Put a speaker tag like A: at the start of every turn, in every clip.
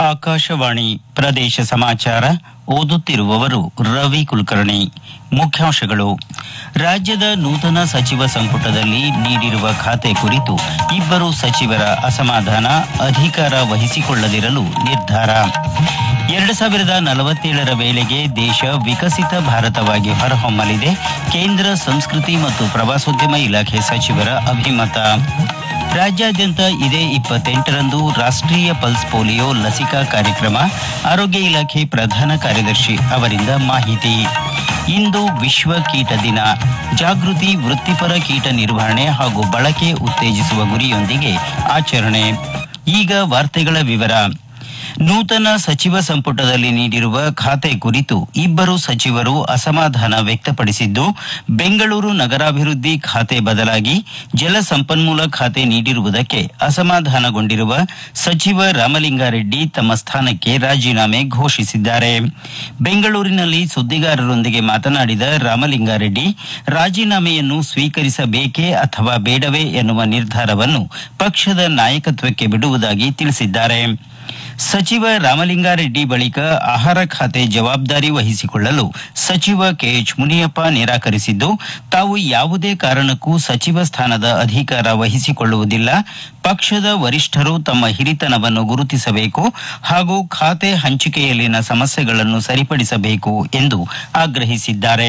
A: ಆಕಾಶವಾಣಿ ಪ್ರದೇಶ ಸಮಾಚಾರ ಓದುತ್ತಿರುವವರು ರವಿ ಕುಲಕರ್ಣಿ ಮುಖ್ಯಾಂಶಗಳು ರಾಜ್ಯದ ನೂತನ ಸಚಿವ ಸಂಪುಟದಲ್ಲಿ ನೀಡಿರುವ ಖಾತೆ ಕುರಿತು ಇಬ್ಬರು ಸಚಿವರ ಅಸಮಾಧಾನ ಅಧಿಕಾರ ವಹಿಸಿಕೊಳ್ಳದಿರಲು ನಿರ್ಧಾರ ಎರಡು ಸಾವಿರದ ನಲವತ್ತೇಳರ ವೇಳೆಗೆ ದೇಶ ವಿಕಸಿತ ಭಾರತವಾಗಿ ಹೊರಹೊಮ್ಮಲಿದೆ ಕೇಂದ್ರ ಸಂಸ್ಕೃತಿ ಮತ್ತು ಪ್ರವಾಸೋದ್ಯಮ ಇಲಾಖೆ ಸಚಿವರ ಅಭಿಮತ ರಾಜ್ಯಾದ್ಯಂತ ಇದೇ ಇಪ್ಪತ್ತೆಂಟರಂದು ರಾಷ್ಟ್ರೀಯ ಪಲ್ಸ್ ಪೋಲಿಯೋ ಲಸಿಕಾ ಕಾರ್ಯಕ್ರಮ ಆರೋಗ್ಯ ಇಲಾಖೆ ಪ್ರಧಾನ ಕಾರ್ಯದರ್ಶಿ ಅವರಿಂದ ಮಾಹಿತಿ ಇಂದು ವಿಶ್ವ ಕೀಟ ದಿನ ಜಾಗೃತಿ ವೃತ್ತಿಪರ ಕೀಟ ನಿರ್ವಹಣೆ ಹಾಗೂ ಬಳಕೆ ಉತ್ತೇಜಿಸುವ ಗುರಿಯೊಂದಿಗೆ ಆಚರಣೆ ಈಗ ವಾರ್ತೆಗಳ ವಿವರ ನೂತನ ಸಚಿವ ಸಂಪುಟದಲ್ಲಿ ನೀಡಿರುವ ಖಾತೆ ಕುರಿತು ಇಬ್ಬರು ಸಚಿವರು ಅಸಮಾಧಾನ ವ್ಯಕ್ತಪಡಿಸಿದ್ದು ಬೆಂಗಳೂರು ನಗರಾಭಿವೃದ್ಧಿ ಖಾತೆ ಬದಲಾಗಿ ಜಲ ಸಂಪನ್ಮೂಲ ಖಾತೆ ನೀಡಿರುವುದಕ್ಕೆ ಅಸಮಾಧಾನಗೊಂಡಿರುವ ಸಚಿವ ರಾಮಲಿಂಗಾರೆಡ್ಡಿ ತಮ್ಮ ಸ್ಥಾನಕ್ಕೆ ರಾಜೀನಾಮೆ ಘೋಷಿಸಿದ್ದಾರೆ ಬೆಂಗಳೂರಿನಲ್ಲಿ ಸುದ್ದಿಗಾರರೊಂದಿಗೆ ಮಾತನಾಡಿದ ರಾಮಲಿಂಗಾರೆಡ್ಡಿ ರಾಜೀನಾಮೆಯನ್ನು ಸ್ವೀಕರಿಸಬೇಕೇ ಅಥವಾ ಬೇಡವೇ ಎನ್ನುವ ನಿರ್ಧಾರವನ್ನು ಪಕ್ಷದ ನಾಯಕತ್ವಕ್ಕೆ ಬಿಡುವುದಾಗಿ ತಿಳಿಸಿದ್ದಾರೆ ಸಚಿವ ರಾಮಲಿಂಗಾರೆಡ್ಡಿ ಬಳಿಕ ಆಹಾರ ಖಾತೆ ಜವಾಬ್ದಾರಿ ವಹಿಸಿಕೊಳ್ಳಲು ಸಚಿವ ಕೆಎಚ್ ಮುನಿಯಪ್ಪ ನಿರಾಕರಿಸಿದ್ದು ತಾವು ಯಾವುದೇ ಕಾರಣಕ್ಕೂ ಸಚಿವ ಸ್ಥಾನದ ಅಧಿಕಾರ ವಹಿಸಿಕೊಳ್ಳುವುದಿಲ್ಲ ಪಕ್ಷದ ವರಿಷ್ಠರು ತಮ್ಮ ಹಿರಿತನವನ್ನು ಗುರುತಿಸಬೇಕು ಹಾಗೂ ಖಾತೆ ಹಂಚಿಕೆಯಲ್ಲಿನ ಸಮಸ್ಯೆಗಳನ್ನು ಸರಿಪಡಿಸಬೇಕು ಎಂದು ಆಗ್ರಹಿಸಿದ್ದಾರೆ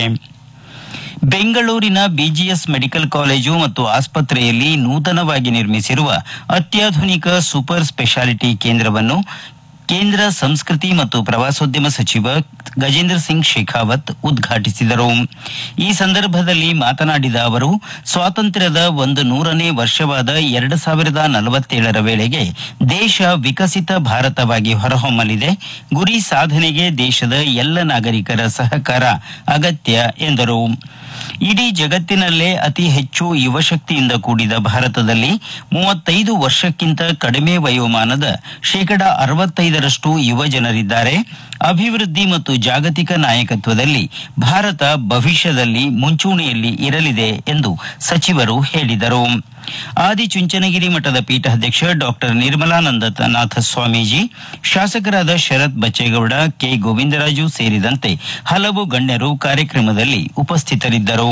A: ಬೆಂಗಳೂರಿನ ಬಿಜಿಎಸ್ ಮೆಡಿಕಲ್ ಕಾಲೇಜು ಮತ್ತು ಆಸ್ಪತ್ರೆಯಲ್ಲಿ ನೂತನವಾಗಿ ನಿರ್ಮಿಸಿರುವ ಅತ್ಯಾಧುನಿಕ ಸೂಪರ್ ಸ್ಪೆಷಾಲಿಟಿ ಕೇಂದ್ರವನ್ನು ಕೇಂದ್ರ ಸಂಸ್ಕೃತಿ ಮತ್ತು ಪ್ರವಾಸೋದ್ಯಮ ಸಚಿವ ಗಜೇಂದ್ರ ಸಿಂಗ್ ಶೇಖಾವತ್ ಉದ್ಘಾಟಿಸಿದರು ಈ ಸಂದರ್ಭದಲ್ಲಿ ಮಾತನಾಡಿದ ಅವರು ಸ್ವಾತಂತ್ರ್ಯದ ಒಂದು ನೂರನೇ ವರ್ಷವಾದ ಎರಡು ಸಾವಿರದ ನಲವತ್ತೇಳರ ವೇಳೆಗೆ ದೇಶ ವಿಕಸಿತ ಭಾರತವಾಗಿ ಹೊರಹೊಮ್ಮಲಿದೆ ಗುರಿ ಸಾಧನೆಗೆ ದೇಶದ ಎಲ್ಲ ನಾಗರಿಕರ ಸಹಕಾರ ಅಗತ್ಯ ಎಂದರು ಇಡೀ ಜಗತ್ತಿನಲ್ಲೇ ಅತಿ ಹೆಚ್ಚು ಯುವಶಕ್ತಿಯಿಂದ ಕೂಡಿದ ಭಾರತದಲ್ಲಿ ಮೂವತ್ತೈದು ವರ್ಷಕ್ಕಿಂತ ಕಡಿಮೆ ವಯೋಮಾನದ ಶೇಕಡ ಅರವತ್ತೈದರಷ್ಟು ಯುವ ಜನರಿದ್ದಾರೆ ಅಭಿವೃದ್ಧಿ ಮತ್ತು ಜಾಗತಿಕ ನಾಯಕತ್ವದಲ್ಲಿ ಭಾರತ ಭವಿಷ್ಯದಲ್ಲಿ ಮುಂಚೂಣಿಯಲ್ಲಿ ಇರಲಿದೆ ಎಂದು ಸಚಿವರು ಹೇಳಿದರು ಆದಿಚುಂಚನಗಿರಿ ಮಠದ ಪೀಠಾಧ್ಯಕ್ಷ ಡಾಕ್ಟರ್ ನಿರ್ಮಲಾನಂದನಾಥ ಸ್ವಾಮೀಜಿ ಶಾಸಕರಾದ ಶರತ್ ಬಚ್ಚೇಗೌಡ ಕೆ ಗೋವಿಂದರಾಜು ಸೇರಿದಂತೆ ಹಲವು ಗಣ್ಯರು ಕಾರ್ಯಕ್ರಮದಲ್ಲಿ ಉಪಸ್ಥಿತರಿದ್ದರು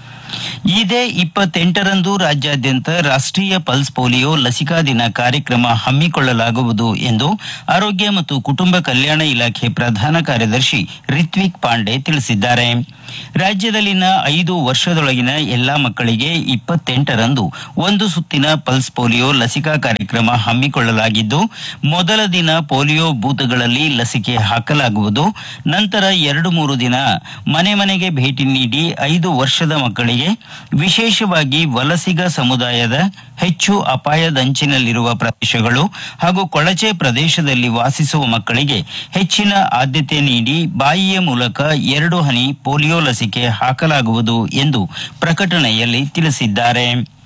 A: ಇದೇ ಇಪ್ಪತ್ತೆಂಟರಂದು ರಾಜ್ಯಾದ್ಯಂತ ರಾಷ್ಟ್ರೀಯ ಪಲ್ಸ್ ಪೋಲಿಯೋ ಲಸಿಕಾ ದಿನ ಕಾರ್ಯಕ್ರಮ ಹಮ್ಮಿಕೊಳ್ಳಲಾಗುವುದು ಎಂದು ಆರೋಗ್ಯ ಮತ್ತು ಕುಟುಂಬ ಕಲ್ಯಾಣ ಇಲಾಖೆ ಪ್ರಧಾನ ಕಾರ್ಯದರ್ಶಿ ರಿತ್ವಿಕ್ ಪಾಂಡೆ ತಿಳಿಸಿದ್ದಾರೆ ರಾಜ್ಯದಲ್ಲಿನ ಐದು ವರ್ಷದೊಳಗಿನ ಎಲ್ಲಾ ಮಕ್ಕಳಿಗೆ ಇಪ್ಪತ್ತೆಂಟರಂದು ಒಂದು ಸುತ್ತಿನ ಪಲ್ಸ್ ಪೋಲಿಯೋ ಲಸಿಕಾ ಕಾರ್ಯಕ್ರಮ ಹಮ್ಮಿಕೊಳ್ಳಲಾಗಿದ್ದು ಮೊದಲ ದಿನ ಪೋಲಿಯೋ ಬೂತ್ಗಳಲ್ಲಿ ಲಸಿಕೆ ಹಾಕಲಾಗುವುದು ನಂತರ ಎರಡು ಮೂರು ದಿನ ಮನೆ ಮನೆಗೆ ಭೇಟಿ ನೀಡಿ ಐದು ವರ್ಷದ ಮಕ್ಕಳಿಗೆ ವಿಶೇಷವಾಗಿ ವಲಸಿಗ ಸಮುದಾಯದ ಹೆಚ್ಚು ಅಪಾಯದಂಚಿನಲ್ಲಿರುವ ಪ್ರದೇಶಗಳು ಹಾಗೂ ಕೊಳಚೆ ಪ್ರದೇಶದಲ್ಲಿ ವಾಸಿಸುವ ಮಕ್ಕಳಿಗೆ ಹೆಚ್ಚಿನ ಆದ್ಯತೆ ನೀಡಿ ಬಾಯಿಯ ಮೂಲಕ ಎರಡು ಹನಿ ಪೋಲಿಯೋ ಲಸಿಕೆ ಹಾಕಲಾಗುವುದು ಎಂದು ಪ್ರಕಟಣೆಯಲ್ಲಿ ತಿಳಿಸಿದ್ದಾರೆ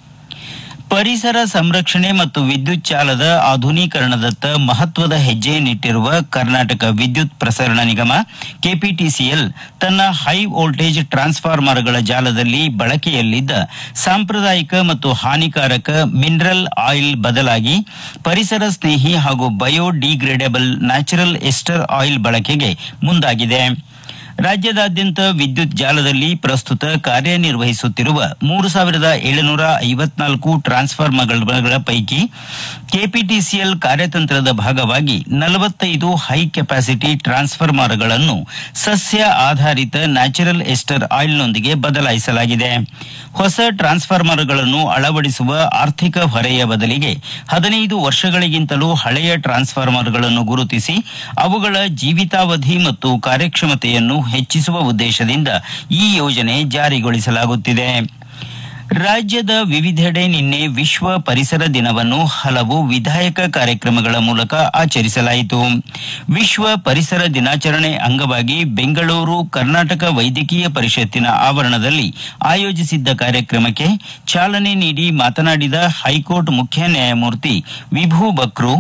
A: ಪರಿಸರ ಸಂರಕ್ಷಣೆ ಮತ್ತು ವಿದ್ಯುತ್ ಚಾಲದ ಆಧುನೀಕರಣದತ್ತ ಮಹತ್ವದ ಹೆಜ್ಜೆಯನ್ನಿಟ್ಟಿರುವ ಕರ್ನಾಟಕ ವಿದ್ಯುತ್ ಪ್ರಸರಣ ನಿಗಮ ಕೆಪಿಟಿಸಿಎಲ್ ತನ್ನ ಹೈ ವೋಲ್ಟೇಜ್ ಟ್ರಾನ್ಸ್ಫಾರ್ಮರ್ಗಳ ಜಾಲದಲ್ಲಿ ಬಳಕೆಯಲ್ಲಿದ್ದ ಸಾಂಪ್ರದಾಯಿಕ ಮತ್ತು ಹಾನಿಕಾರಕ ಮಿನರಲ್ ಆಯಿಲ್ ಬದಲಾಗಿ ಪರಿಸರ ಸ್ನೇಹಿ ಹಾಗೂ ಬಯೋಡಿಗ್ರೇಡೇಬಲ್ ನ್ಯಾಚುರಲ್ ಎಸ್ಟರ್ ಆಯಿಲ್ ಬಳಕೆಗೆ ಮುಂದಾಗಿದೆ ರಾಜ್ಯದಾದ್ಯಂತ ವಿದ್ಯುತ್ ಜಾಲದಲ್ಲಿ ಪ್ರಸ್ತುತ ಕಾರ್ಯನಿರ್ವಹಿಸುತ್ತಿರುವ ಮೂರು ಸಾವಿರದ ಏಳುನೂರ ಐವತ್ನಾಲ್ಕು ಟ್ರಾನ್ಸ್ಫಾರ್ಮರ್ಗಳ ಪೈಕಿ ಕೆಪಿಟಿಸಿಎಲ್ ಕಾರ್ಯತಂತ್ರದ ಭಾಗವಾಗಿ ನಲವತ್ತೈದು ಹೈ ಕೆಪಾಸಿಟಿ ಟ್ರಾನ್ಸ್ಫಾರ್ಮರ್ಗಳನ್ನು ಸಸ್ಯ ಆಧಾರಿತ ನ್ಯಾಚುರಲ್ ಎಸ್ಟರ್ ಆಯಿಲ್ನೊಂದಿಗೆ ಬದಲಾಯಿಸಲಾಗಿದೆ ಹೊಸ ಟ್ರಾನ್ಸ್ಫಾರ್ಮರ್ಗಳನ್ನು ಅಳವಡಿಸುವ ಆರ್ಥಿಕ ಹೊರೆಯ ಬದಲಿಗೆ ಹದಿನೈದು ವರ್ಷಗಳಿಗಿಂತಲೂ ಹಳೆಯ ಟ್ರಾನ್ಸ್ಫಾರ್ಮರ್ಗಳನ್ನು ಗುರುತಿಸಿ ಅವುಗಳ ಜೀವಿತಾವಧಿ ಮತ್ತು ಕಾರ್ಯಕ್ಷಮತೆಯನ್ನು ಹೆಚ್ಚಿಸುವ ಉದ್ದೇಶದಿಂದ ಈ ಯೋಜನೆ ಜಾರಿಗೊಳಿಸಲಾಗುತ್ತಿದೆ ರಾಜ್ಯದ ವಿವಿಧೆಡೆ ನಿನ್ನೆ ವಿಶ್ವ ಪರಿಸರ ದಿನವನ್ನು ಹಲವು ವಿಧಾಯಕ ಕಾರ್ಯಕ್ರಮಗಳ ಮೂಲಕ ಆಚರಿಸಲಾಯಿತು ವಿಶ್ವ ಪರಿಸರ ದಿನಾಚರಣೆ ಅಂಗವಾಗಿ ಬೆಂಗಳೂರು ಕರ್ನಾಟಕ ವೈದ್ಯಕೀಯ ಪರಿಷತ್ತಿನ ಆವರಣದಲ್ಲಿ ಆಯೋಜಿಸಿದ್ದ ಕಾರ್ಯಕ್ರಮಕ್ಕೆ ಚಾಲನೆ ನೀಡಿ ಮಾತನಾಡಿದ ಹೈಕೋರ್ಟ್ ಮುಖ್ಯ ನ್ಯಾಯಮೂರ್ತಿ ವಿಭು ಬಕ್ರು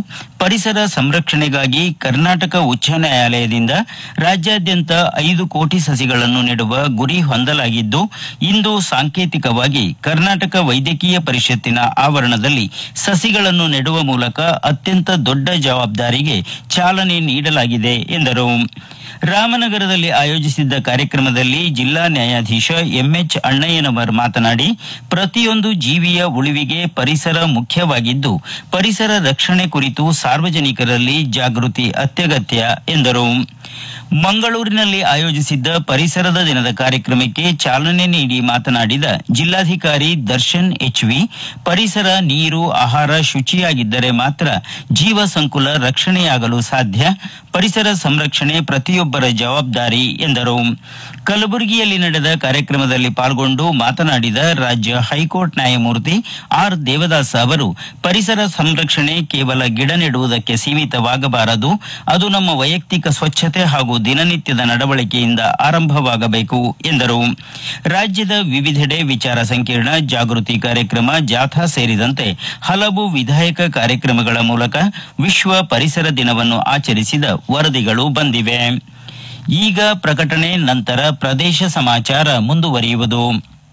A: ಪರಿಸರ ಸಂರಕ್ಷಣೆಗಾಗಿ ಕರ್ನಾಟಕ ಉಚ್ಚ ನ್ಯಾಯಾಲಯದಿಂದ ರಾಜ್ಯಾದ್ಯಂತ ಐದು ಕೋಟಿ ಸಸಿಗಳನ್ನು ನೆಡುವ ಗುರಿ ಹೊಂದಲಾಗಿದ್ದು ಇಂದು ಸಾಂಕೇತಿಕವಾಗಿ ಕರ್ನಾಟಕ ವೈದ್ಯಕೀಯ ಪರಿಷತ್ತಿನ ಆವರಣದಲ್ಲಿ ಸಸಿಗಳನ್ನು ನೆಡುವ ಮೂಲಕ ಅತ್ಯಂತ ದೊಡ್ಡ ಜವಾಬ್ದಾರಿಗೆ ಚಾಲನೆ ನೀಡಲಾಗಿದೆ ಎಂದರು ರಾಮನಗರದಲ್ಲಿ ಆಯೋಜಿಸಿದ್ದ ಕಾರ್ಯಕ್ರಮದಲ್ಲಿ ಜಿಲ್ಲಾ ನ್ಯಾಯಾಧೀಶ ಎಂಎಚ್ ಅಣ್ಣಯ್ಯನವರ್ ಮಾತನಾಡಿ ಪ್ರತಿಯೊಂದು ಜೀವಿಯ ಉಳಿವಿಗೆ ಪರಿಸರ ಮುಖ್ಯವಾಗಿದ್ದು ಪರಿಸರ ರಕ್ಷಣೆ ಕುರಿತು ಸಾರ್ವಜನಿಕರಲ್ಲಿ ಜಾಗೃತಿ ಅತ್ಯಗತ್ಯ ಎಂದರು ಮಂಗಳೂರಿನಲ್ಲಿ ಆಯೋಜಿಸಿದ್ದ ಪರಿಸರದ ದಿನದ ಕಾರ್ಯಕ್ರಮಕ್ಕೆ ಚಾಲನೆ ನೀಡಿ ಮಾತನಾಡಿದ ಜಿಲ್ಲಾಧಿಕಾರಿ ದರ್ಶನ್ ಎಚ್ವಿ ಪರಿಸರ ನೀರು ಆಹಾರ ಶುಚಿಯಾಗಿದ್ದರೆ ಮಾತ್ರ ಜೀವ ಸಂಕುಲ ರಕ್ಷಣೆಯಾಗಲು ಸಾಧ್ಯ ಪರಿಸರ ಸಂರಕ್ಷಣೆ ಪ್ರತಿಯೊಬ್ಬರ ಜವಾಬ್ದಾರಿ ಎಂದರು ಕಲಬುರಗಿಯಲ್ಲಿ ನಡೆದ ಕಾರ್ಯಕ್ರಮದಲ್ಲಿ ಪಾಲ್ಗೊಂಡು ಮಾತನಾಡಿದ ರಾಜ್ಯ ಹೈಕೋರ್ಟ್ ನ್ಯಾಯಮೂರ್ತಿ ಆರ್ ದೇವದಾಸ್ ಅವರು ಪರಿಸರ ಸಂರಕ್ಷಣೆ ಕೇವಲ ಗಿಡ ನೆಡುವುದಕ್ಕೆ ಸೀಮಿತವಾಗಬಾರದು ಅದು ನಮ್ಮ ವೈಯಕ್ತಿಕ ಸ್ವಚ್ಛತೆ ಹಾಗೂ ದಿನನಿತ್ಯದ ನಡವಳಿಕೆಯಿಂದ ಆರಂಭವಾಗಬೇಕು ಎಂದರು ರಾಜ್ಯದ ವಿವಿಧೆಡೆ ವಿಚಾರ ಸಂಕಿರಣ ಜಾಗೃತಿ ಕಾರ್ಯಕ್ರಮ ಜಾಥಾ ಸೇರಿದಂತೆ ಹಲವು ವಿಧಾಯಕ ಕಾರ್ಯಕ್ರಮಗಳ ಮೂಲಕ ವಿಶ್ವ ಪರಿಸರ ದಿನವನ್ನು ಆಚರಿಸಿದ ವರದಿಗಳು ಬಂದಿವೆ ಈಗ ಪ್ರಕಟಣೆ ನಂತರ ಪ್ರದೇಶ ಸಮಾಚಾರ ಮುಂದುವರಿಯುವುದು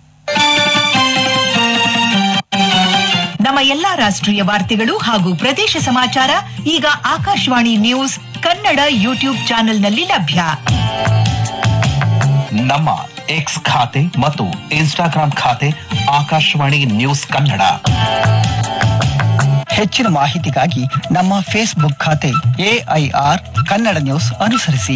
B: ನಮ್ಮ ಎಲ್ಲಾ ರಾಷ್ಟ್ರೀಯ ವಾರ್ತೆಗಳು ಹಾಗೂ ಪ್ರದೇಶ ಸಮಾಚಾರ ಈಗ ಆಕಾಶವಾಣಿ ನ್ಯೂಸ್ ಕನ್ನಡ ಯೂಟ್ಯೂಬ್ ಚಾನೆಲ್ನಲ್ಲಿ ಲಭ್ಯ
C: ನಮ್ಮ ಎಕ್ಸ್ ಖಾತೆ ಮತ್ತು ಇನ್ಸ್ಟಾಗ್ರಾಂ ಖಾತೆ ಆಕಾಶವಾಣಿ ನ್ಯೂಸ್ ಕನ್ನಡ
D: ಹೆಚ್ಚಿನ ಮಾಹಿತಿಗಾಗಿ ನಮ್ಮ ಫೇಸ್ಬುಕ್ ಖಾತೆ ಎಐಆರ್ ಕನ್ನಡ ನ್ಯೂಸ್ ಅನುಸರಿಸಿ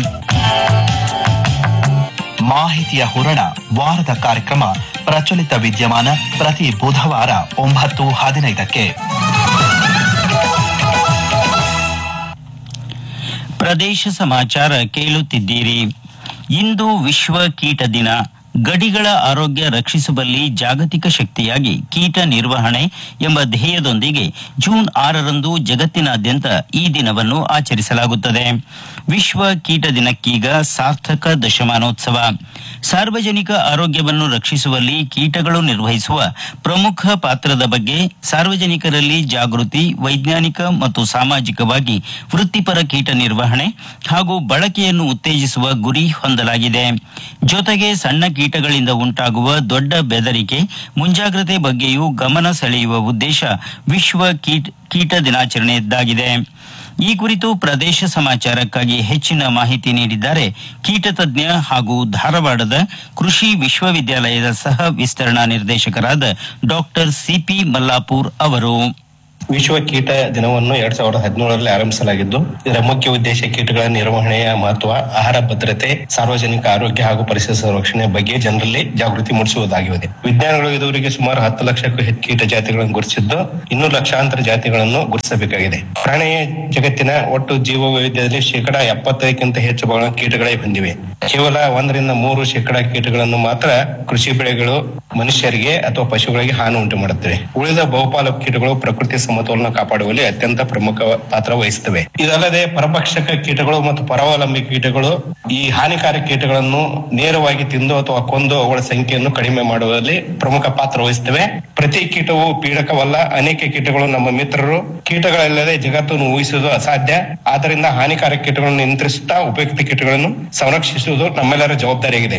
C: ಮಾಹಿತಿಯ ಹೂರಣ ವಾರದ ಕಾರ್ಯಕ್ರಮ ಪ್ರಚಲಿತ ವಿದ್ಯಮಾನ ಪ್ರತಿ ಬುಧವಾರ ಒಂಬತ್ತು ಹದಿನೈದಕ್ಕೆ
A: ಪ್ರದೇಶ ಸಮಾಚಾರ ಕೇಳುತ್ತಿದ್ದೀರಿ ಇಂದು ವಿಶ್ವ ಕೀಟ ದಿನ ಗಡಿಗಳ ಆರೋಗ್ಯ ರಕ್ಷಿಸುವಲ್ಲಿ ಜಾಗತಿಕ ಶಕ್ತಿಯಾಗಿ ಕೀಟ ನಿರ್ವಹಣೆ ಎಂಬ ಧ್ಯೇಯದೊಂದಿಗೆ ಜೂನ್ ಆರರಂದು ಜಗತ್ತಿನಾದ್ಯಂತ ಈ ದಿನವನ್ನು ಆಚರಿಸಲಾಗುತ್ತದೆ ವಿಶ್ವ ಕೀಟ ದಿನಕ್ಕೀಗ ಸಾರ್ಥಕ ದಶಮಾನೋತ್ಸವ ಸಾರ್ವಜನಿಕ ಆರೋಗ್ಯವನ್ನು ರಕ್ಷಿಸುವಲ್ಲಿ ಕೀಟಗಳು ನಿರ್ವಹಿಸುವ ಪ್ರಮುಖ ಪಾತ್ರದ ಬಗ್ಗೆ ಸಾರ್ವಜನಿಕರಲ್ಲಿ ಜಾಗೃತಿ ವೈಜ್ಞಾನಿಕ ಮತ್ತು ಸಾಮಾಜಿಕವಾಗಿ ವೃತ್ತಿಪರ ಕೀಟ ನಿರ್ವಹಣೆ ಹಾಗೂ ಬಳಕೆಯನ್ನು ಉತ್ತೇಜಿಸುವ ಗುರಿ ಹೊಂದಲಾಗಿದೆ ಜೊತೆಗೆ ಸಣ್ಣ ಕೀಟಗಳಿಂದ ಉಂಟಾಗುವ ದೊಡ್ಡ ಬೆದರಿಕೆ ಮುಂಜಾಗ್ರತೆ ಬಗ್ಗೆಯೂ ಗಮನ ಸೆಳೆಯುವ ಉದ್ದೇಶ ವಿಶ್ವ ಕೀಟ ಕೀಟ ದಿನಾಚರಣೆಯದ್ದಾಗಿದೆ ಈ ಕುರಿತು ಪ್ರದೇಶ ಸಮಾಚಾರಕ್ಕಾಗಿ ಹೆಚ್ಚಿನ ಮಾಹಿತಿ ನೀಡಿದ್ದಾರೆ ಕೀಟ ತಜ್ಞ ಹಾಗೂ ಧಾರವಾಡದ ಕೃಷಿ ವಿಶ್ವವಿದ್ಯಾಲಯದ ಸಹ ವಿಸ್ತರಣಾ ನಿರ್ದೇಶಕರಾದ ಡಾಕ್ಟರ್ ಸಿಪಿ ಮಲ್ಲಾಪುರ್ ಅವರು
E: ವಿಶ್ವ ಕೀಟ ದಿನವನ್ನು ಎರಡ್ ಸಾವಿರದ ಹದಿನೇಳರಲ್ಲಿ ಆರಂಭಿಸಲಾಗಿದ್ದು ಇದರ ಮುಖ್ಯ ಉದ್ದೇಶ ಕೀಟಗಳ ನಿರ್ವಹಣೆಯ ಮಹತ್ವ ಆಹಾರ ಭದ್ರತೆ ಸಾರ್ವಜನಿಕ ಆರೋಗ್ಯ ಹಾಗೂ ಪರಿಸರ ಸಂರಕ್ಷಣೆ ಬಗ್ಗೆ ಜನರಲ್ಲಿ ಜಾಗೃತಿ ಮೂಡಿಸುವುದಾಗಿದೆ ವಿಜ್ಞಾನಿಗಳು ಇದುವರೆಗೆ ಸುಮಾರು ಹತ್ತು ಲಕ್ಷಕ್ಕೂ ಹೆಚ್ಚು ಕೀಟ ಜಾತಿಗಳನ್ನು ಗುರುತಿಸಿದ್ದು ಇನ್ನೂ ಲಕ್ಷಾಂತರ ಜಾತಿಗಳನ್ನು ಗುರುತಿಸಬೇಕಾಗಿದೆ ಪ್ರಾಣಿ ಜಗತ್ತಿನ ಒಟ್ಟು ಜೀವ ವೈವಿಧ್ಯದಲ್ಲಿ ಶೇಕಡಾ ಎಪ್ಪತ್ತೈದಕ್ಕಿಂತ ಹೆಚ್ಚು ಭಾಗ ಕೀಟಗಳೇ ಹೊಂದಿವೆ ಕೇವಲ ಒಂದರಿಂದ ಮೂರು ಶೇಕಡಾ ಕೀಟಗಳನ್ನು ಮಾತ್ರ ಕೃಷಿ ಬೆಳೆಗಳು ಮನುಷ್ಯರಿಗೆ ಅಥವಾ ಪಶುಗಳಿಗೆ ಹಾನಿ ಉಂಟು ಮಾಡುತ್ತವೆ ಉಳಿದ ಬಹುಪಾಲು ಕೀಟಗಳು ಪ್ರಕೃತಿ ಸಮತೋಲನ ಕಾಪಾಡುವಲ್ಲಿ ಅತ್ಯಂತ ಪ್ರಮುಖ ಪಾತ್ರ ವಹಿಸುತ್ತವೆ ಇದಲ್ಲದೆ ಪರಭಕ್ಷಕ ಕೀಟಗಳು ಮತ್ತು ಪರಾವಲಂಬಿ ಕೀಟಗಳು ಈ ಹಾನಿಕಾರಕ ಕೀಟಗಳನ್ನು ನೇರವಾಗಿ ತಿಂದು ಅಥವಾ ಕೊಂದು ಅವುಗಳ ಸಂಖ್ಯೆಯನ್ನು ಕಡಿಮೆ ಮಾಡುವಲ್ಲಿ ಪ್ರಮುಖ ಪಾತ್ರ ವಹಿಸುತ್ತವೆ ಪ್ರತಿ ಕೀಟವು ಪೀಡಕವಲ್ಲ ಅನೇಕ ಕೀಟಗಳು ನಮ್ಮ ಮಿತ್ರರು ಕೀಟಗಳಿಲ್ಲದೆ ಜಗತ್ತನ್ನು ಊಹಿಸುವುದು ಅಸಾಧ್ಯ ಆದ್ದರಿಂದ ಹಾನಿಕಾರಕ ಕೀಟಗಳನ್ನು ನಿಯಂತ್ರಿಸುತ್ತಾ ಉಪಯುಕ್ತ ಕೀಟಗಳನ್ನು ಸಂರಕ್ಷಿಸುವುದು ನಮ್ಮೆಲ್ಲರ ಜವಾಬ್ದಾರಿಯಾಗಿದೆ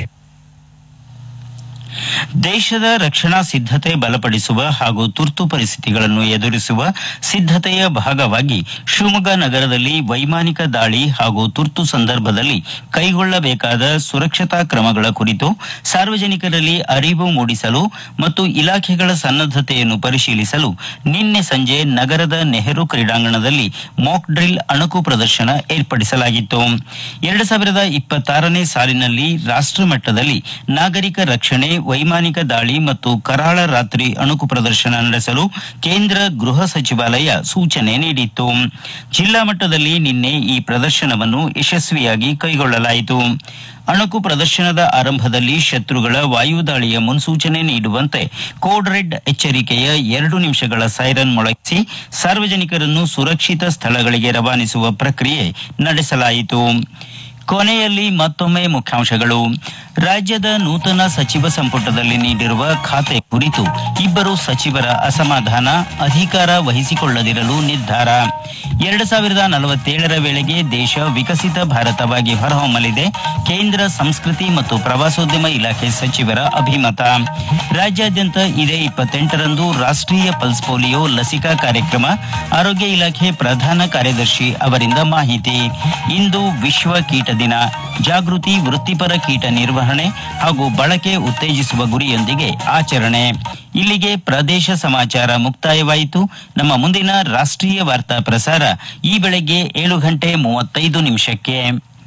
A: ದೇಶದ ರಕ್ಷಣಾ ಸಿದ್ಧತೆ ಬಲಪಡಿಸುವ ಹಾಗೂ ತುರ್ತು ಪರಿಸ್ಥಿತಿಗಳನ್ನು ಎದುರಿಸುವ ಸಿದ್ಧತೆಯ ಭಾಗವಾಗಿ ಶಿವಮೊಗ್ಗ ನಗರದಲ್ಲಿ ವೈಮಾನಿಕ ದಾಳಿ ಹಾಗೂ ತುರ್ತು ಸಂದರ್ಭದಲ್ಲಿ ಕೈಗೊಳ್ಳಬೇಕಾದ ಸುರಕ್ಷತಾ ಕ್ರಮಗಳ ಕುರಿತು ಸಾರ್ವಜನಿಕರಲ್ಲಿ ಅರಿವು ಮೂಡಿಸಲು ಮತ್ತು ಇಲಾಖೆಗಳ ಸನ್ನದ್ದತೆಯನ್ನು ಪರಿಶೀಲಿಸಲು ನಿನ್ನೆ ಸಂಜೆ ನಗರದ ನೆಹರು ಕ್ರೀಡಾಂಗಣದಲ್ಲಿ ಮಾಕ್ ಡ್ರಿಲ್ ಅಣುಕು ಪ್ರದರ್ಶನ ಏರ್ಪಡಿಸಲಾಗಿತ್ತು ಎರಡು ಸಾವಿರದ ಇಪ್ಪತ್ತಾರನೇ ಸಾಲಿನಲ್ಲಿ ರಾಷ್ಟ್ರಮಟ್ಟದಲ್ಲಿ ನಾಗರಿಕ ರಕ್ಷಣೆ ವೈಮಾನಿಕ ದಾಳಿ ಮತ್ತು ಕರಾಳ ರಾತ್ರಿ ಅಣುಕು ಪ್ರದರ್ಶನ ನಡೆಸಲು ಕೇಂದ್ರ ಗೃಹ ಸಚಿವಾಲಯ ಸೂಚನೆ ನೀಡಿತ್ತು ಜಿಲ್ಲಾ ಮಟ್ಟದಲ್ಲಿ ನಿನ್ನೆ ಈ ಪ್ರದರ್ಶನವನ್ನು ಯಶಸ್ವಿಯಾಗಿ ಕೈಗೊಳ್ಳಲಾಯಿತು ಅಣುಕು ಪ್ರದರ್ಶನದ ಆರಂಭದಲ್ಲಿ ಶತ್ರುಗಳ ವಾಯುದಾಳಿಯ ಮುನ್ಸೂಚನೆ ನೀಡುವಂತೆ ಕೋಡ್ ರೆಡ್ ಎಚ್ಚರಿಕೆಯ ಎರಡು ನಿಮಿಷಗಳ ಸೈರನ್ ಮೊಳಗಿಸಿ ಸಾರ್ವಜನಿಕರನ್ನು ಸುರಕ್ಷಿತ ಸ್ಥಳಗಳಿಗೆ ರವಾನಿಸುವ ಪ್ರಕ್ರಿಯೆ ನಡೆಸಲಾಯಿತು ಕೊನೆಯಲ್ಲಿ ಮತ್ತೊಮ್ಮೆ ಮುಖ್ಯಾಂಶಗಳು ರಾಜ್ಯದ ನೂತನ ಸಚಿವ ಸಂಪುಟದಲ್ಲಿ ನೀಡಿರುವ ಖಾತೆ ಕುರಿತು ಇಬ್ಬರು ಸಚಿವರ ಅಸಮಾಧಾನ ಅಧಿಕಾರ ವಹಿಸಿಕೊಳ್ಳದಿರಲು ನಿರ್ಧಾರ ಎರಡು ಸಾವಿರದ ನಲವತ್ತೇಳರ ವೇಳೆಗೆ ದೇಶ ವಿಕಸಿತ ಭಾರತವಾಗಿ ಹೊರಹೊಮ್ಮಲಿದೆ ಕೇಂದ್ರ ಸಂಸ್ಕೃತಿ ಮತ್ತು ಪ್ರವಾಸೋದ್ಯಮ ಇಲಾಖೆ ಸಚಿವರ ಅಭಿಮತ ರಾಜ್ಯಾದ್ಯಂತ ಇದೇ ಇಪ್ಪತ್ತೆಂಟರಂದು ರಾಷ್ಟ್ರೀಯ ಪಲ್ಸ್ ಪೋಲಿಯೋ ಲಸಿಕಾ ಕಾರ್ಯಕ್ರಮ ಆರೋಗ್ಯ ಇಲಾಖೆ ಪ್ರಧಾನ ಕಾರ್ಯದರ್ಶಿ ಅವರಿಂದ ಮಾಹಿತಿ ಇಂದು ವಿಶ್ವ ಕೀಟ ದಿನ ಜಾಗೃತಿ ವೃತ್ತಿಪರ ಕೀಟ ನಿರ್ವಹಣೆ ಹಾಗೂ ಬಳಕೆ ಉತ್ತೇಜಿಸುವ ಗುರಿಯೊಂದಿಗೆ ಆಚರಣೆ ಇಲ್ಲಿಗೆ ಪ್ರದೇಶ ಸಮಾಚಾರ ಮುಕ್ತಾಯವಾಯಿತು ನಮ್ಮ ಮುಂದಿನ ರಾಷ್ಟ್ರೀಯ ವಾರ್ತಾ ಪ್ರಸಾರ ಈ ಬೆಳಗ್ಗೆ ಏಳು ಗಂಟೆ ಮೂವತ್ತೈದು ನಿಮಿಷಕ್ಕೆ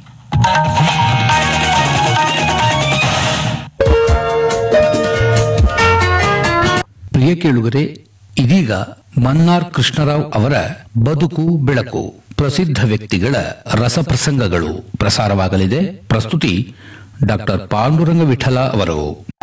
F: ಪ್ರಿಯ ಕೇಳುಗರೆ ಇದೀಗ ಮನ್ನಾರ್ ಕೃಷ್ಣರಾವ್ ಅವರ ಬದುಕು ಬೆಳಕು ಪ್ರಸಿದ್ಧ ವ್ಯಕ್ತಿಗಳ ರಸಪ್ರಸಂಗಗಳು ಪ್ರಸಾರವಾಗಲಿದೆ ಪ್ರಸ್ತುತಿ ಡಾಕ್ಟರ್ ಪಾಂಡುರಂಗ ವಿಠಲ ಅವರು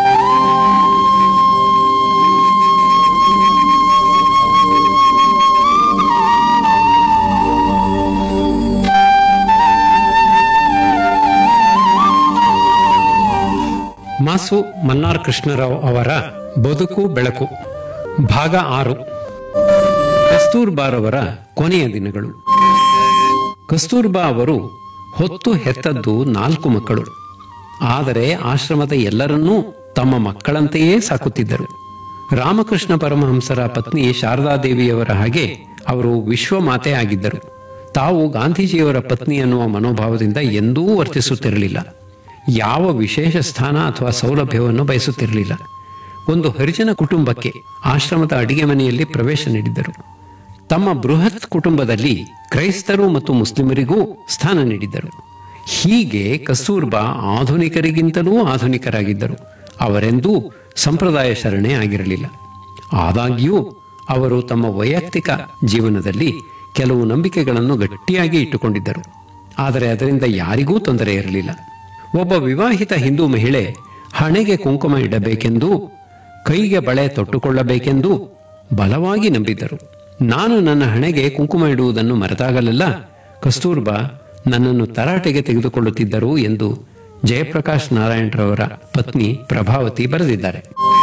G: ಮಾಸು ಮನ್ನಾರ್ ಕೃಷ್ಣರಾವ್ ಅವರ ಬದುಕು ಬೆಳಕು ಭಾಗ ಆರು ಕಸ್ತೂರ್ಬಾರವರ ಕೊನೆಯ ದಿನಗಳು ಕಸ್ತೂರ್ಬಾ ಅವರು ಹೊತ್ತು ಹೆತ್ತದ್ದು ನಾಲ್ಕು ಮಕ್ಕಳು ಆದರೆ ಆಶ್ರಮದ ಎಲ್ಲರನ್ನೂ ತಮ್ಮ ಮಕ್ಕಳಂತೆಯೇ ಸಾಕುತ್ತಿದ್ದರು ರಾಮಕೃಷ್ಣ ಪರಮಹಂಸರ ಪತ್ನಿ ಶಾರದಾದೇವಿಯವರ ಹಾಗೆ ಅವರು ವಿಶ್ವಮಾತೆ ಆಗಿದ್ದರು ತಾವು ಗಾಂಧೀಜಿಯವರ ಪತ್ನಿ ಅನ್ನುವ ಮನೋಭಾವದಿಂದ ಎಂದೂ ವರ್ತಿಸುತ್ತಿರಲಿಲ್ಲ ಯಾವ ವಿಶೇಷ ಸ್ಥಾನ ಅಥವಾ ಸೌಲಭ್ಯವನ್ನು ಬಯಸುತ್ತಿರಲಿಲ್ಲ ಒಂದು ಹರಿಜನ ಕುಟುಂಬಕ್ಕೆ ಆಶ್ರಮದ ಅಡಿಗೆ ಮನೆಯಲ್ಲಿ ಪ್ರವೇಶ ನೀಡಿದ್ದರು ತಮ್ಮ ಬೃಹತ್ ಕುಟುಂಬದಲ್ಲಿ ಕ್ರೈಸ್ತರು ಮತ್ತು ಮುಸ್ಲಿಮರಿಗೂ ಸ್ಥಾನ ನೀಡಿದ್ದರು ಹೀಗೆ ಕಸ್ತೂರ್ಬಾ ಆಧುನಿಕರಿಗಿಂತಲೂ ಆಧುನಿಕರಾಗಿದ್ದರು ಅವರೆಂದೂ ಸಂಪ್ರದಾಯ ಶರಣೆ ಆಗಿರಲಿಲ್ಲ ಆದಾಗ್ಯೂ ಅವರು ತಮ್ಮ ವೈಯಕ್ತಿಕ ಜೀವನದಲ್ಲಿ ಕೆಲವು ನಂಬಿಕೆಗಳನ್ನು ಗಟ್ಟಿಯಾಗಿ ಇಟ್ಟುಕೊಂಡಿದ್ದರು ಆದರೆ ಅದರಿಂದ ಯಾರಿಗೂ ತೊಂದರೆ ಇರಲಿಲ್ಲ ಒಬ್ಬ ವಿವಾಹಿತ ಹಿಂದೂ ಮಹಿಳೆ ಹಣೆಗೆ ಕುಂಕುಮ ಇಡಬೇಕೆಂದು ಕೈಗೆ ಬಳೆ ತೊಟ್ಟುಕೊಳ್ಳಬೇಕೆಂದು ಬಲವಾಗಿ ನಂಬಿದ್ದರು ನಾನು ನನ್ನ ಹಣೆಗೆ ಕುಂಕುಮ ಇಡುವುದನ್ನು ಮರೆತಾಗಲೆಲ್ಲ ಕಸ್ತೂರ್ಬಾ ನನ್ನನ್ನು ತರಾಟೆಗೆ ತೆಗೆದುಕೊಳ್ಳುತ್ತಿದ್ದರು ಎಂದು ಜಯಪ್ರಕಾಶ್ ನಾರಾಯಣರವರ ಪತ್ನಿ ಪ್ರಭಾವತಿ ಬರೆದಿದ್ದಾರೆ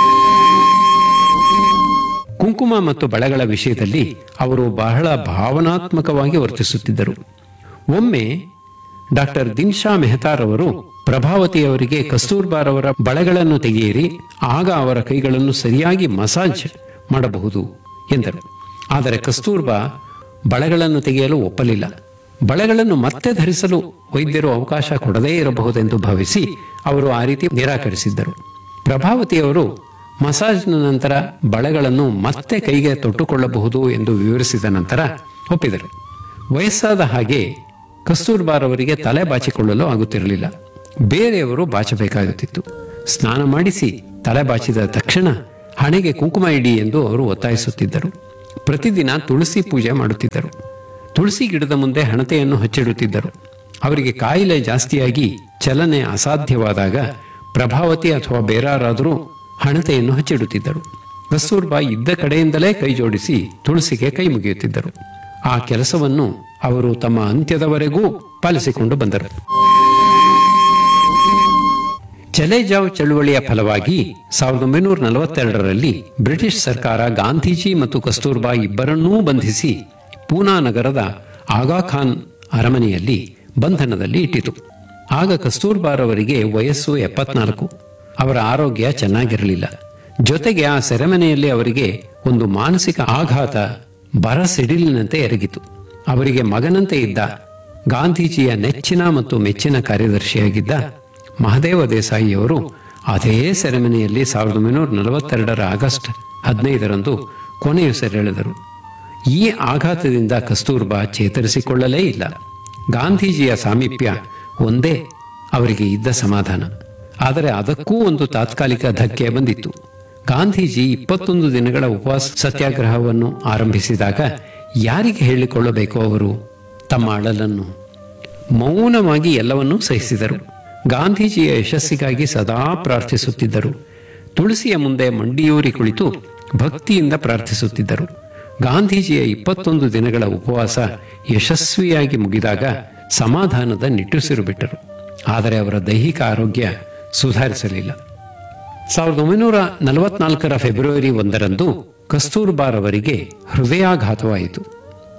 G: ಕುಂಕುಮ ಮತ್ತು ಬಳೆಗಳ ವಿಷಯದಲ್ಲಿ ಅವರು ಬಹಳ ಭಾವನಾತ್ಮಕವಾಗಿ ವರ್ತಿಸುತ್ತಿದ್ದರು ಒಮ್ಮೆ ಡಾಕ್ಟರ್ ದಿನ್ಶಾ ಮೆಹತಾರವರು ಪ್ರಭಾವತಿಯವರಿಗೆ ಕಸ್ತೂರ್ಬಾರವರ ಬಳೆಗಳನ್ನು ತೆಗೆಯಿರಿ ಆಗ ಅವರ ಕೈಗಳನ್ನು ಸರಿಯಾಗಿ ಮಸಾಜ್ ಮಾಡಬಹುದು ಎಂದರು ಆದರೆ ಕಸ್ತೂರ್ಬಾ ಬಳೆಗಳನ್ನು ತೆಗೆಯಲು ಒಪ್ಪಲಿಲ್ಲ ಬಳೆಗಳನ್ನು ಮತ್ತೆ ಧರಿಸಲು ವೈದ್ಯರು ಅವಕಾಶ ಕೊಡದೇ ಇರಬಹುದೆಂದು ಭಾವಿಸಿ ಅವರು ಆ ರೀತಿ ನಿರಾಕರಿಸಿದ್ದರು ಪ್ರಭಾವತಿಯವರು ಮಸಾಜ್ನ ನಂತರ ಬಳೆಗಳನ್ನು ಮತ್ತೆ ಕೈಗೆ ತೊಟ್ಟುಕೊಳ್ಳಬಹುದು ಎಂದು ವಿವರಿಸಿದ ನಂತರ ಒಪ್ಪಿದರು ವಯಸ್ಸಾದ ಹಾಗೆ ಕಸ್ತೂರ್ಬಾರವರಿಗೆ ತಲೆ ಬಾಚಿಕೊಳ್ಳಲು ಆಗುತ್ತಿರಲಿಲ್ಲ ಬೇರೆಯವರು ಬಾಚಬೇಕಾಗುತ್ತಿತ್ತು ಸ್ನಾನ ಮಾಡಿಸಿ ತಲೆ ಬಾಚಿದ ತಕ್ಷಣ ಹಣೆಗೆ ಕುಂಕುಮ ಇಡಿ ಎಂದು ಅವರು ಒತ್ತಾಯಿಸುತ್ತಿದ್ದರು ಪ್ರತಿದಿನ ತುಳಸಿ ಪೂಜೆ ಮಾಡುತ್ತಿದ್ದರು ತುಳಸಿ ಗಿಡದ ಮುಂದೆ ಹಣತೆಯನ್ನು ಹಚ್ಚಿಡುತ್ತಿದ್ದರು ಅವರಿಗೆ ಕಾಯಿಲೆ ಜಾಸ್ತಿಯಾಗಿ ಚಲನೆ ಅಸಾಧ್ಯವಾದಾಗ ಪ್ರಭಾವತಿ ಅಥವಾ ಬೇರಾರಾದರೂ ಹಣತೆಯನ್ನು ಹಚ್ಚಿಡುತ್ತಿದ್ದರು ಕಸ್ತೂರ್ಬಾ ಇದ್ದ ಕಡೆಯಿಂದಲೇ ಕೈ ಜೋಡಿಸಿ ತುಳಸಿಗೆ ಕೈ ಮುಗಿಯುತ್ತಿದ್ದರು ಆ ಕೆಲಸವನ್ನು ಅವರು ತಮ್ಮ ಅಂತ್ಯದವರೆಗೂ ಪಾಲಿಸಿಕೊಂಡು ಬಂದರು ಚಲೇಜಾವ್ ಚಳುವಳಿಯ ಫಲವಾಗಿ ಸಾವಿರದ ಒಂಬೈನೂರ ನಲವತ್ತೆರಡರಲ್ಲಿ ಬ್ರಿಟಿಷ್ ಸರ್ಕಾರ ಗಾಂಧೀಜಿ ಮತ್ತು ಕಸ್ತೂರ್ಬಾ ಇಬ್ಬರನ್ನೂ ಬಂಧಿಸಿ ಪೂನಾ ನಗರದ ಆಗಾ ಖಾನ್ ಅರಮನೆಯಲ್ಲಿ ಬಂಧನದಲ್ಲಿ ಇಟ್ಟಿತು ಆಗ ಕಸ್ತೂರ್ಬಾರವರಿಗೆ ವಯಸ್ಸು ಎಪ್ಪತ್ನಾಲ್ಕು ಅವರ ಆರೋಗ್ಯ ಚೆನ್ನಾಗಿರಲಿಲ್ಲ ಜೊತೆಗೆ ಆ ಸೆರೆಮನೆಯಲ್ಲಿ ಅವರಿಗೆ ಒಂದು ಮಾನಸಿಕ ಆಘಾತ ಬರ ಸಿಡಿಲಿನಂತೆ ಎರಗಿತು ಅವರಿಗೆ ಮಗನಂತೆ ಇದ್ದ ಗಾಂಧೀಜಿಯ ನೆಚ್ಚಿನ ಮತ್ತು ಮೆಚ್ಚಿನ ಕಾರ್ಯದರ್ಶಿಯಾಗಿದ್ದ ಮಹದೇವ ದೇಸಾಯಿಯವರು ಅದೇ ಸೆರೆಮನೆಯಲ್ಲಿ ಸಾವಿರದ ಒಂಬೈನೂರ ನಲವತ್ತೆರಡರ ಆಗಸ್ಟ್ ಹದಿನೈದರಂದು ಕೊನೆಯುಸಿರೆಳೆದರು ಈ ಆಘಾತದಿಂದ ಕಸ್ತೂರ್ಬಾ ಚೇತರಿಸಿಕೊಳ್ಳಲೇ ಇಲ್ಲ ಗಾಂಧೀಜಿಯ ಸಾಮೀಪ್ಯ ಒಂದೇ ಅವರಿಗೆ ಇದ್ದ ಸಮಾಧಾನ ಆದರೆ ಅದಕ್ಕೂ ಒಂದು ತಾತ್ಕಾಲಿಕ ಧಕ್ಕೆ ಬಂದಿತ್ತು ಗಾಂಧೀಜಿ ಇಪ್ಪತ್ತೊಂದು ದಿನಗಳ ಉಪವಾಸ ಸತ್ಯಾಗ್ರಹವನ್ನು ಆರಂಭಿಸಿದಾಗ ಯಾರಿಗೆ ಹೇಳಿಕೊಳ್ಳಬೇಕು ಅವರು ತಮ್ಮ ಅಳಲನ್ನು ಮೌನವಾಗಿ ಎಲ್ಲವನ್ನೂ ಸಹಿಸಿದರು ಗಾಂಧೀಜಿಯ ಯಶಸ್ಸಿಗಾಗಿ ಸದಾ ಪ್ರಾರ್ಥಿಸುತ್ತಿದ್ದರು ತುಳಸಿಯ ಮುಂದೆ ಮಂಡಿಯೂರಿ ಕುಳಿತು ಭಕ್ತಿಯಿಂದ ಪ್ರಾರ್ಥಿಸುತ್ತಿದ್ದರು ಗಾಂಧೀಜಿಯ ಇಪ್ಪತ್ತೊಂದು ದಿನಗಳ ಉಪವಾಸ ಯಶಸ್ವಿಯಾಗಿ ಮುಗಿದಾಗ ಸಮಾಧಾನದ ನಿಟ್ಟುಸಿರು ಬಿಟ್ಟರು ಆದರೆ ಅವರ ದೈಹಿಕ ಆರೋಗ್ಯ ಸುಧಾರಿಸಲಿಲ್ಲ ಸಾವಿರದ ಒಂಬೈನೂರ ನಲವತ್ನಾಲ್ಕರ ಫೆಬ್ರವರಿ ಒಂದರಂದು ಕಸ್ತೂರ್ಬಾರ್ ಅವರಿಗೆ ಹೃದಯಾಘಾತವಾಯಿತು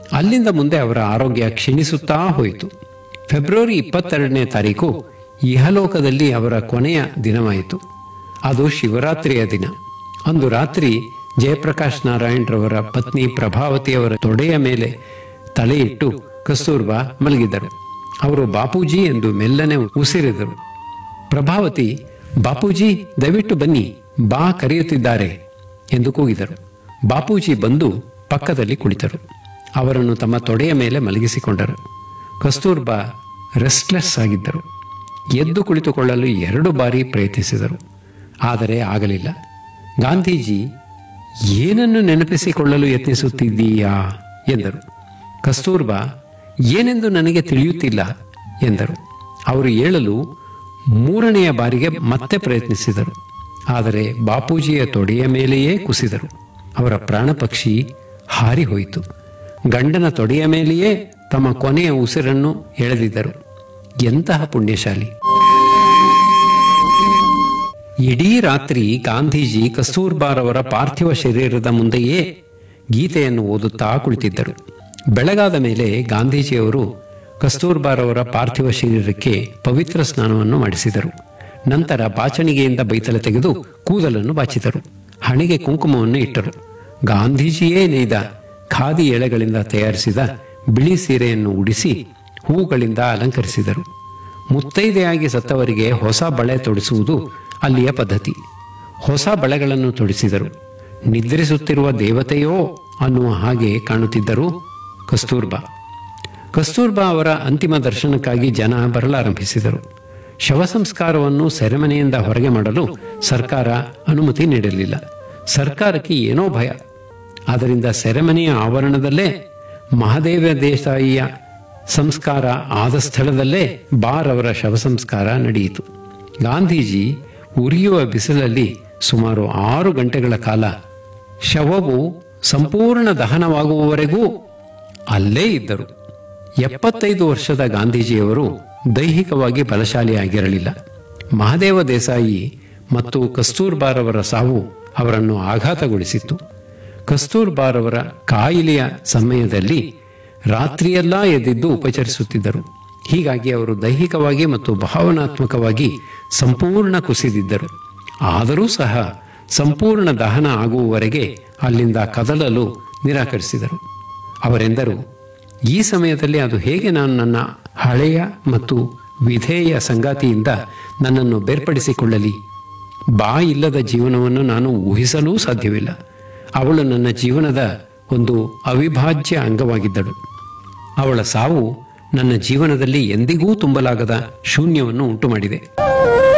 G: ಅಲ್ಲಿಂದ ಮುಂದೆ ಅವರ ಆರೋಗ್ಯ ಕ್ಷೀಣಿಸುತ್ತಾ ಹೋಯಿತು ಫೆಬ್ರವರಿ ಇಪ್ಪತ್ತೆರಡನೇ ತಾರೀಕು ಇಹಲೋಕದಲ್ಲಿ ಅವರ ಕೊನೆಯ ದಿನವಾಯಿತು ಅದು ಶಿವರಾತ್ರಿಯ ದಿನ ಅಂದು ರಾತ್ರಿ ಜಯಪ್ರಕಾಶ್ ನಾರಾಯಣ್ ರವರ ಪತ್ನಿ ಪ್ರಭಾವತಿಯವರ ತೊಡೆಯ ಮೇಲೆ ತಲೆಯಿಟ್ಟು ಕಸ್ತೂರ್ಬಾ ಮಲಗಿದ್ದರು ಅವರು ಬಾಪೂಜಿ ಎಂದು ಮೆಲ್ಲನೆ ಉಸಿರಿದರು ಪ್ರಭಾವತಿ ಬಾಪೂಜಿ ದಯವಿಟ್ಟು ಬನ್ನಿ ಬಾ ಕರೆಯುತ್ತಿದ್ದಾರೆ ಎಂದು ಕೂಗಿದರು ಬಾಪೂಜಿ ಬಂದು ಪಕ್ಕದಲ್ಲಿ ಕುಳಿತರು ಅವರನ್ನು ತಮ್ಮ ತೊಡೆಯ ಮೇಲೆ ಮಲಗಿಸಿಕೊಂಡರು ಕಸ್ತೂರ್ಬಾ ರೆಸ್ಟ್ಲೆಸ್ ಆಗಿದ್ದರು ಎದ್ದು ಕುಳಿತುಕೊಳ್ಳಲು ಎರಡು ಬಾರಿ ಪ್ರಯತ್ನಿಸಿದರು ಆದರೆ ಆಗಲಿಲ್ಲ ಗಾಂಧೀಜಿ ಏನನ್ನು ನೆನಪಿಸಿಕೊಳ್ಳಲು ಯತ್ನಿಸುತ್ತಿದ್ದೀಯಾ ಎಂದರು ಕಸ್ತೂರ್ಬಾ ಏನೆಂದು ನನಗೆ ತಿಳಿಯುತ್ತಿಲ್ಲ ಎಂದರು ಅವರು ಏಳಲು ಮೂರನೆಯ ಬಾರಿಗೆ ಮತ್ತೆ ಪ್ರಯತ್ನಿಸಿದರು ಆದರೆ ಬಾಪೂಜಿಯ ತೊಡೆಯ ಮೇಲೆಯೇ ಕುಸಿದರು ಅವರ ಪ್ರಾಣ ಪಕ್ಷಿ ಹಾರಿ ಹೋಯಿತು ಗಂಡನ ತೊಡೆಯ ಮೇಲೆಯೇ ತಮ್ಮ ಕೊನೆಯ ಉಸಿರನ್ನು ಎಳೆದಿದ್ದರು ಎಂತಹ ಪುಣ್ಯಶಾಲಿ ಇಡೀ ರಾತ್ರಿ ಗಾಂಧೀಜಿ ಕಸ್ತೂರ್ಬಾರವರ ಪಾರ್ಥಿವ ಶರೀರದ ಮುಂದೆಯೇ ಗೀತೆಯನ್ನು ಓದುತ್ತಾ ಕುಳಿತಿದ್ದರು ಬೆಳಗಾದ ಮೇಲೆ ಗಾಂಧೀಜಿಯವರು ಕಸ್ತೂರ್ಬಾರವರ ಪಾರ್ಥಿವ ಶರೀರಕ್ಕೆ ಪವಿತ್ರ ಸ್ನಾನವನ್ನು ಮಾಡಿಸಿದರು ನಂತರ ಬಾಚಣಿಗೆಯಿಂದ ಬೈತಲೆ ತೆಗೆದು ಕೂದಲನ್ನು ಬಾಚಿದರು ಹಣೆಗೆ ಕುಂಕುಮವನ್ನು ಇಟ್ಟರು ಗಾಂಧೀಜಿಯೇ ನೇಯ್ದ ಖಾದಿ ಎಳೆಗಳಿಂದ ತಯಾರಿಸಿದ ಬಿಳಿ ಸೀರೆಯನ್ನು ಉಡಿಸಿ ಹೂಗಳಿಂದ ಅಲಂಕರಿಸಿದರು ಮುತ್ತೈದೆಯಾಗಿ ಸತ್ತವರಿಗೆ ಹೊಸ ಬಳೆ ತೊಡಿಸುವುದು ಅಲ್ಲಿಯ ಪದ್ಧತಿ ಹೊಸ ಬಳೆಗಳನ್ನು ತೊಡಿಸಿದರು ನಿದ್ರಿಸುತ್ತಿರುವ ದೇವತೆಯೋ ಅನ್ನುವ ಹಾಗೆ ಕಾಣುತ್ತಿದ್ದರು ಕಸ್ತೂರ್ಬಾ ಕಸ್ತೂರ್ಬಾ ಅವರ ಅಂತಿಮ ದರ್ಶನಕ್ಕಾಗಿ ಜನ ಬರಲಾರಂಭಿಸಿದರು ಶವ ಸಂಸ್ಕಾರವನ್ನು ಸೆರೆಮನೆಯಿಂದ ಹೊರಗೆ ಮಾಡಲು ಸರ್ಕಾರ ಅನುಮತಿ ನೀಡಲಿಲ್ಲ ಸರ್ಕಾರಕ್ಕೆ ಏನೋ ಭಯ ಆದ್ದರಿಂದ ಸೆರೆಮನೆಯ ಆವರಣದಲ್ಲೇ ಮಹಾದೇವ ದೇಸಾಯಿಯ ಸಂಸ್ಕಾರ ಆದ ಸ್ಥಳದಲ್ಲೇ ಬಾರ್ ಅವರ ಶವ ಸಂಸ್ಕಾರ ನಡೆಯಿತು ಗಾಂಧೀಜಿ ಉರಿಯುವ ಬಿಸಿಲಲ್ಲಿ ಸುಮಾರು ಆರು ಗಂಟೆಗಳ ಕಾಲ ಶವವು ಸಂಪೂರ್ಣ ದಹನವಾಗುವವರೆಗೂ ಅಲ್ಲೇ ಇದ್ದರು ಎಪ್ಪತ್ತೈದು ವರ್ಷದ ಗಾಂಧೀಜಿಯವರು ದೈಹಿಕವಾಗಿ ಬಲಶಾಲಿಯಾಗಿರಲಿಲ್ಲ ಮಹಾದೇವ ದೇಸಾಯಿ ಮತ್ತು ಕಸ್ತೂರ್ಬಾರವರ ಸಾವು ಅವರನ್ನು ಆಘಾತಗೊಳಿಸಿತ್ತು ಕಸ್ತೂರ್ಬಾರವರ ಕಾಯಿಲೆಯ ಸಮಯದಲ್ಲಿ ರಾತ್ರಿಯೆಲ್ಲಾ ಎದ್ದಿದ್ದು ಉಪಚರಿಸುತ್ತಿದ್ದರು ಹೀಗಾಗಿ ಅವರು ದೈಹಿಕವಾಗಿ ಮತ್ತು ಭಾವನಾತ್ಮಕವಾಗಿ ಸಂಪೂರ್ಣ ಕುಸಿದಿದ್ದರು ಆದರೂ ಸಹ ಸಂಪೂರ್ಣ ದಹನ ಆಗುವವರೆಗೆ ಅಲ್ಲಿಂದ ಕದಲಲು ನಿರಾಕರಿಸಿದರು ಅವರೆಂದರು ಈ ಸಮಯದಲ್ಲಿ ಅದು ಹೇಗೆ ನಾನು ನನ್ನ ಹಳೆಯ ಮತ್ತು ವಿಧೇಯ ಸಂಗಾತಿಯಿಂದ ನನ್ನನ್ನು ಬೇರ್ಪಡಿಸಿಕೊಳ್ಳಲಿ ಬಾ ಇಲ್ಲದ ಜೀವನವನ್ನು ನಾನು ಊಹಿಸಲೂ ಸಾಧ್ಯವಿಲ್ಲ ಅವಳು ನನ್ನ ಜೀವನದ ಒಂದು ಅವಿಭಾಜ್ಯ ಅಂಗವಾಗಿದ್ದಳು ಅವಳ ಸಾವು ನನ್ನ ಜೀವನದಲ್ಲಿ ಎಂದಿಗೂ ತುಂಬಲಾಗದ ಶೂನ್ಯವನ್ನು ಉಂಟು ಮಾಡಿದೆ